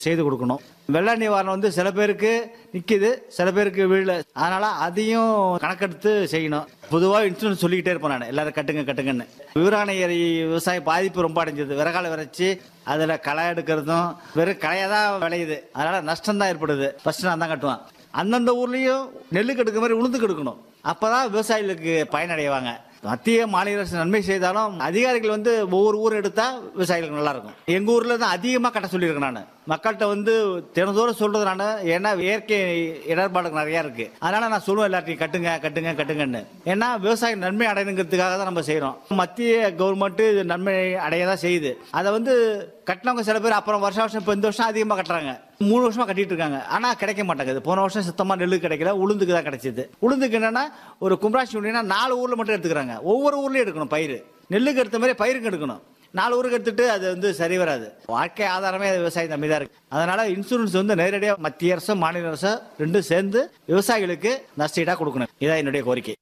செய்து கொடுக்கணும் வெள்ள நிவாரணம் வந்து சில பேருக்கு நிக்குது சில பேருக்கு வீழ அதனால அதையும் கணக்கெடுத்து செய்யணும் பொதுவாக இன்சூரன்ஸ் சொல்லிக்கிட்டே இருப்பேன் நான் எல்லாரும் கட்டுங்க கட்டுங்கன்னு விவரான ஏரி விவசாய பாதிப்பு ரொம்ப அடைஞ்சது விறகால விரைச்சி அதுல களை எடுக்கிறதும் வெறும் களையாக தான் விளையுது அதனால நஷ்டம் தான் ஏற்படுது ஃபர்ஸ்ட் நான் தான் கட்டுவேன் அந்தந்த ஊர்லயும் நெல்லு கெடுக்க மாதிரி உளுந்து கெடுக்கணும் அப்பதான் விவசாயிகளுக்கு பயனடைவாங்க மத்திய மாநில அரசு நன்மை செய்தாலும் அதிகாரிகள் வந்து ஒவ்வொரு ஊர் எடுத்தா விவசாயிகளுக்கு நல்லா இருக்கும் எங்க ஊர்ல தான் அதிகமா கட்ட சொல்லியிருக்கேன் நான் மக்கள்கிட்ட வந்து தினந்தோறும் சொல்றது நான் ஏன்னா இயற்கை இடர்பாடு நிறைய இருக்கு அதனால நான் சொல்லுவேன் எல்லாத்தையும் கட்டுங்க கட்டுங்க கட்டுங்கன்னு ஏன்னா விவசாயம் நன்மை அடையணுங்கிறதுக்காக தான் நம்ம செய்யறோம் மத்திய கவர்மெண்ட் இது நன்மை அடைய தான் செய்யுது அதை வந்து கட்டினவங்க சில பேர் அப்புறம் வருஷம் வருஷம் இப்போ இந்த வருஷம் அதிகமாக கட்டுறாங்க மூணு வருஷமா கட்டிட்டு இருக்காங்க ஆனா கிடைக்க மாட்டேங்குது போன வருஷம் சுத்தமா நெல்லு கிடைக்கல உளுந்துக்கு தான் கிடைச்சது உளுந்துக்கு என்னன்னா ஒரு கும்பராசி யூனியனா நாலு ஊர்ல மட்டும் எடுத்துக்கிறாங்க ஒவ்வொரு ஊர்லயும் எடுக்கணும் பயிர் நெல்லுக்கு எடுத்த மாதிரி பயிருக்கு எடுக்கணும் நாலு ஊருக்கு எடுத்துட்டு அது வந்து சரி வராது வாழ்க்கை ஆதாரமே விவசாயம் நம்பி தான் இருக்கு அதனால இன்சூரன்ஸ் வந்து நேரடியாக மத்திய அரசும் மாநில அரசும் ரெண்டும் சேர்ந்து விவசாயிகளுக்கு நஷ்டீடா கொடுக்கணும் இதான் என்னுடைய கோரிக்கை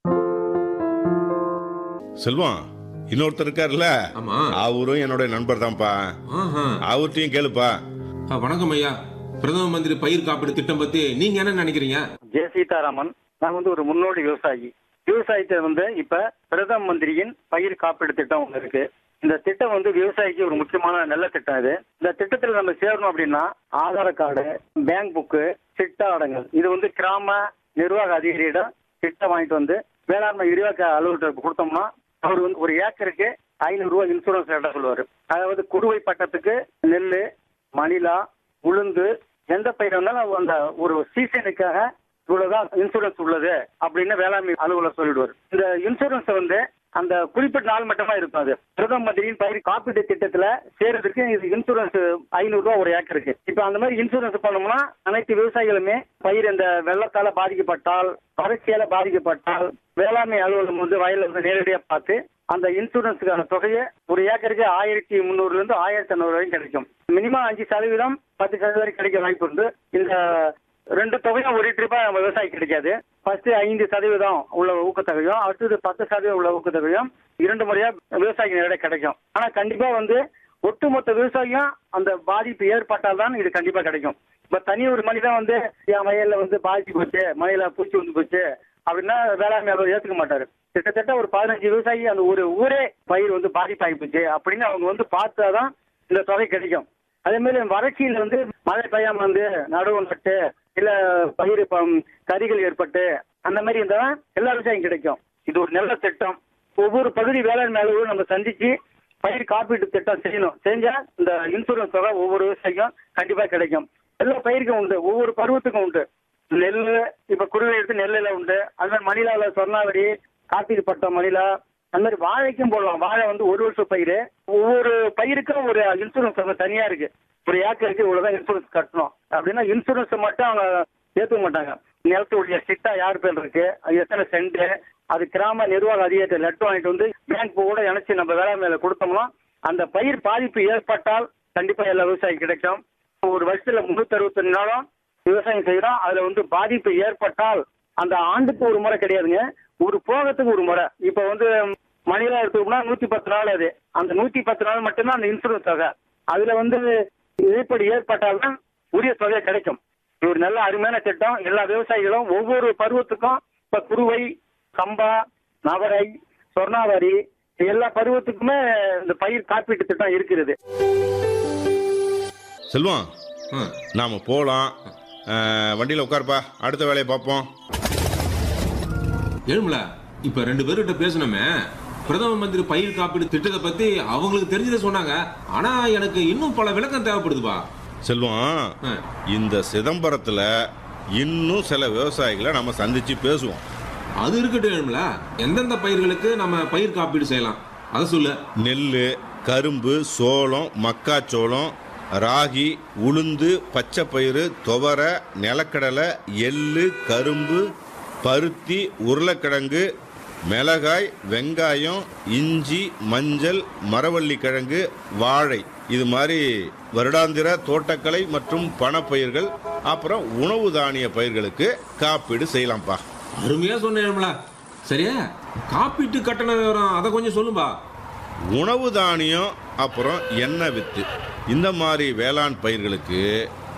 செல்வம் இன்னொருத்தர் இருக்காருல்ல ஆமா அவரும் என்னோட நண்பர் தான்ப்பா ஆஹா. அவர்கிட்டயும் கேளுப்பா ஆ, வணக்கம் ஐயா பிரதம மந்திரி பயிர் காப்பீடு திட்டம் பத்தி நீங்க என்ன நினைக்கிறீங்க ஜெய சீதாராமன் நான் வந்து ஒரு முன்னோடி விவசாயி விவசாயத்தை வந்து இப்ப பிரதம மந்திரியின் பயிர் காப்பீடு திட்டம் ஒன்று இருக்கு இந்த திட்டம் வந்து விவசாயிக்கு ஒரு முக்கியமான நல்ல திட்டம் இது இந்த திட்டத்தில் நம்ம சேரணும் அப்படின்னா ஆதார் கார்டு பேங்க் புக்கு சிட்டா அடங்கல் இது வந்து கிராம நிர்வாக அதிகாரியிடம் திட்டம் வாங்கிட்டு வந்து வேளாண்மை விரிவாக்க அலுவலகத்துக்கு கொடுத்தோம்னா அவர் வந்து ஒரு ஏக்கருக்கு ஐநூறு ரூபாய் இன்சூரன்ஸ் கட்ட சொல்லுவார் அதாவது குறுவை பட்டத்துக்கு நெல் மணிலா உளுந்து எந்த பயிர் இருந்தாலும் அந்த ஒரு சீசனுக்காக இவ்வளவுதான் இன்சூரன்ஸ் உள்ளது அப்படின்னு வேளாண்மை அலுவலர் சொல்லிடுவார் இந்த இன்சூரன்ஸ் வந்து அந்த குறிப்பிட்ட நாள் மட்டுமா இருக்கும் அது பிரதம மந்திரியின் பயிர் காப்பீட்டு திட்டத்துல சேர்றதுக்கு இது இன்சூரன்ஸ் ஐநூறு ரூபாய் ஒரு ஏக்கருக்கு இப்ப அந்த மாதிரி இன்சூரன்ஸ் பண்ணோம்னா அனைத்து விவசாயிகளுமே பயிர் இந்த வெள்ளத்தால பாதிக்கப்பட்டால் வறட்சியால பாதிக்கப்பட்டால் வேளாண்மை அலுவலகம் வந்து வயல்ல வந்து நேரடியா பார்த்து அந்த இன்சூரன்ஸுக்கான தொகையை ஒரு ஏக்கருக்கு ஆயிரத்தி முந்நூறுல இருந்து ஆயிரத்தி ஐநூறு வரைக்கும் கிடைக்கும் மினிமம் அஞ்சு சதவீதம் பத்து சதவீதம் வரைக்கும் கிடைக்க வாய்ப்பு உண்டு இந்த ரெண்டு தொகையும் ஒரு ட்ரிப்பா நம்ம விவசாயி கிடைக்காது ஃபர்ஸ்ட் ஐந்து சதவீதம் உள்ள ஊக்கத்தொகையும் அடுத்தது பத்து சதவீதம் உள்ள ஊக்கத்தொகையும் இரண்டு முறையா விவசாயிக்கு நேரடியாக கிடைக்கும் ஆனா கண்டிப்பா வந்து ஒட்டுமொத்த விவசாயியும் அந்த பாதிப்பு ஏற்பட்டால் தான் இது கண்டிப்பா கிடைக்கும் இப்ப தனி ஒரு மனிதன் வந்து என் வயல்ல வந்து பாதிச்சு போச்சு மழையில பூச்சி வந்து போச்சு அப்படின்னா வேளாண்மை அவர் ஏத்துக்க மாட்டாரு கிட்டத்தட்ட ஒரு பதினஞ்சு விவசாயி அந்த ஒரு ஊரே பயிர் வந்து பாதிப்பாகி போச்சு அப்படின்னு அவங்க வந்து பார்த்தாதான் இந்த தொகை கிடைக்கும் அதே மாதிரி வறட்சியில் வந்து மழை பெய்யாம வந்து நடுவு நட்டு இல்ல பயிர் இப்ப கரிகள் ஏற்பட்டு அந்த மாதிரி இருந்தா எல்லா விவசாயம் கிடைக்கும் இது ஒரு நல்ல திட்டம் ஒவ்வொரு பகுதி வேளாண்மை அலுவலகம் நம்ம சந்திச்சு பயிர் காப்பீட்டு திட்டம் செய்யணும் செஞ்சா இந்த இன்சூரன்ஸ் தொகை ஒவ்வொரு விவசாயிக்கும் கண்டிப்பா கிடைக்கும் எல்லா பயிருக்கும் உண்டு ஒவ்வொரு பருவத்துக்கும் உண்டு நெல் இப்ப குருவை எடுத்து நெல்லுல உண்டு அது மாதிரி மணிலால சொர்ணாவரி காப்பீடு பட்டம் மணிலா அந்த மாதிரி வாழைக்கும் போடலாம் வாழை வந்து ஒரு வருஷம் பயிர் ஒவ்வொரு பயிருக்கும் ஒரு இன்சூரன்ஸ் வந்து தனியா இருக்கு ஒரு ஏக்கருக்கு இவ்வளவுதான் இன்சூரன்ஸ் கட்டணும் அப்படின்னா இன்சூரன்ஸ் மட்டும் அவங்க ஏத்துக்க மாட்டாங்க நிலத்துடைய சிட்டா யார் பேர் இருக்கு அது எத்தனை சென்ட் அது கிராம நிர்வாக அதிகாரத்தை லெட்டர் வாங்கிட்டு வந்து பேங்க் கூட இணைச்சு நம்ம வேளாண்மையில கொடுத்தோம்னா அந்த பயிர் பாதிப்பு ஏற்பட்டால் கண்டிப்பா எல்லா விவசாயம் கிடைக்கும் ஒரு வருஷத்துல முன்னூத்தி அறுபத்தஞ்சு நாளும் விவசாயம் செய்யறோம் அதுல வந்து பாதிப்பு ஏற்பட்டால் அந்த ஆண்டுக்கு ஒரு முறை கிடையாதுங்க ஒரு போகத்துக்கு ஒரு முறை இப்ப வந்து மணிலா எடுத்துக்கோம்னா நூத்தி பத்து நாள் அது அந்த நூத்தி பத்து நாள் மட்டும்தான் அந்த இன்சூரன்ஸ் தொகை அதுல வந்து இழப்பீடு ஏற்பட்டால்தான் உரிய தொகை கிடைக்கும் இது ஒரு நல்ல அருமையான திட்டம் எல்லா விவசாயிகளும் ஒவ்வொரு பருவத்துக்கும் இப்ப குருவை சம்பா நவரை சொர்ணாவரி எல்லா பருவத்துக்குமே இந்த பயிர் காப்பீட்டு திட்டம் இருக்கிறது செல்வம் ஆ. நாம போலாம் அஹ், வண்டியில உட்காருப்பா அடுத்த வேலையை பார்ப்போம் எழுமல இப்ப ரெண்டு பேர்கிட்ட பேசணுமே பிரதம மந்திரி பயிர் காப்பீடு திட்டத்தை பத்தி அவங்களுக்கு தெரிஞ்சதை சொன்னாங்க ஆனா எனக்கு இன்னும் பல விளக்கம் தேவைப்படுதுப்பா செல்வம் ஆ. இந்த சிதம்பரத்துல இன்னும் சில விவசாயிகளை நம்ம சந்திச்சு பேசுவோம் அது இருக்கட்டும் எழுமல எந்தெந்த பயிர்களுக்கு நம்ம பயிர் காப்பீடு செய்யலாம் அதை சொல்லு நெல் கரும்பு சோளம் மக்காச்சோளம் ராகி உளுந்து பச்சைப்பயிறு துவரை நிலக்கடலை எள்ளு கரும்பு பருத்தி உருளைக்கிழங்கு மிளகாய் வெங்காயம் இஞ்சி மஞ்சள் மரவள்ளி கிழங்கு வாழை இது மாதிரி வருடாந்திர தோட்டக்கலை மற்றும் பணப்பயிர்கள் அப்புறம் உணவு தானிய பயிர்களுக்கு காப்பீடு செய்யலாம்ப்பா அருமையா சொன்ன எழுமல சரியா காப்பீட்டு கட்டண விவரம் அதை கொஞ்சம் சொல்லுப்பா உணவு தானியம் அப்புறம் எண்ணெய் வித்து இந்த மாதிரி வேளாண் பயிர்களுக்கு